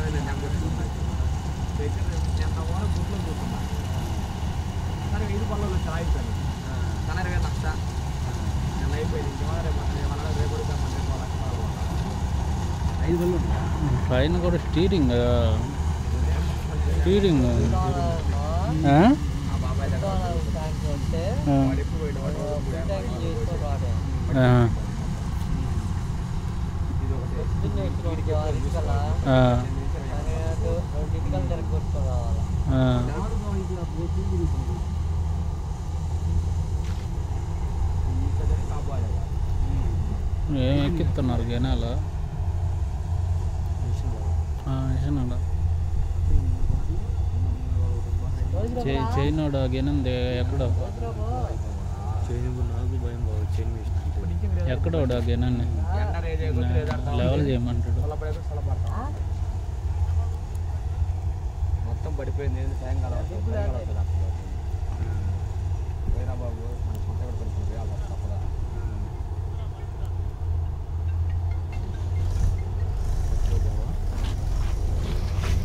నేను నెంబర్ దగ్గర నేను వారం గుడ్లో కూర్చున్నా సరే ఐదు పనులు చాయిస్తాను కానీ ఇరవై లక్ష నేను అయిపోయింది ఇంకేమన్నా రేపు అసలు ఏమన్నా రేపు రమ్మంటే ఇంకో లక్ష కావాలి. ఐదు పళ్ళు ఉంటాయా పైన కూడా స్టీరింగ్ స్టీరింగ్ ఆ? ఆ బాబాయ్ దగ్గర ఆ. వాడు ఎక్కువ పోయాడు, వాడు ఎక్కువ పోయాడు. ఆ. ఇది ఒకటి ఆ. ఆ. ఈ కదనే కాబోయే కదా. ఏం ఎక్కిస్తున్నారు జనాలు ఆ, మిషన్ చైనోడు గెనుంది ఎక్కడో నాకు భయం బాబు చైన్ మిషన్ అంటే ఎక్కడో ఆ గెనన్ని ఎండ రేజే కొద్ది రేదాడతా లెవెల్ చేయమంటాడు చల్లబడేది చల్లబడతా మొత్తం పడిపోయింది ఏంది ఫ్యాన్ కలవట్లేదు ఫ్యాన్ కలవట్లేదు అసలు పోయినా బాబు